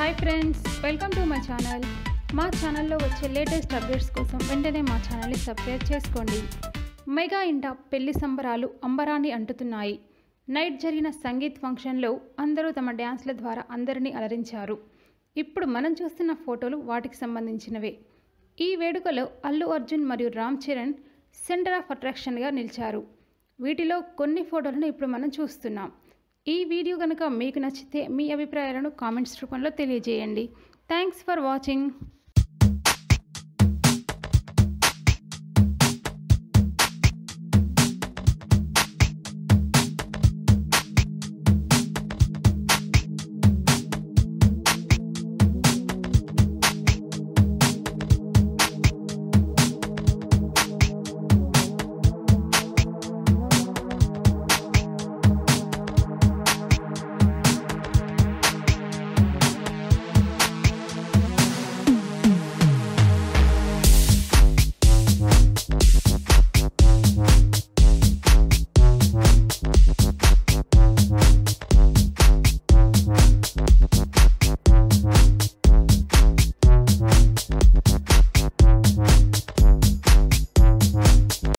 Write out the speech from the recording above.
hi friends welcome to my channel మా ఛానల్లో వచ్చే లేటెస్ట్ అప్డేట్స్ కోసం వెంటనే మా ఛానల్ని సబ్స్క్రైబ్ చేసుకోండి మెగా ఇంట పెళ్లి సంబరాలు అంబరాన్ని అంటుతున్నాయి నైట్ జరిగిన సంగీత్ ఫంక్షన్లో అందరూ తమ డ్యాన్స్ల ద్వారా అందరినీ అలరించారు ఇప్పుడు మనం చూస్తున్న ఫోటోలు వాటికి సంబంధించినవే ఈ వేడుకలో అల్లు అర్జున్ మరియు రామ్ చరణ్ సెంటర్ ఆఫ్ అట్రాక్షన్గా నిలిచారు వీటిలో కొన్ని ఫోటోలను ఇప్పుడు మనం చూస్తున్నాం ఈ వీడియో కనుక మీకు నచ్చితే మీ అభిప్రాయాలను కామెంట్స్ రూపంలో తెలియజేయండి థ్యాంక్స్ ఫర్ వాచింగ్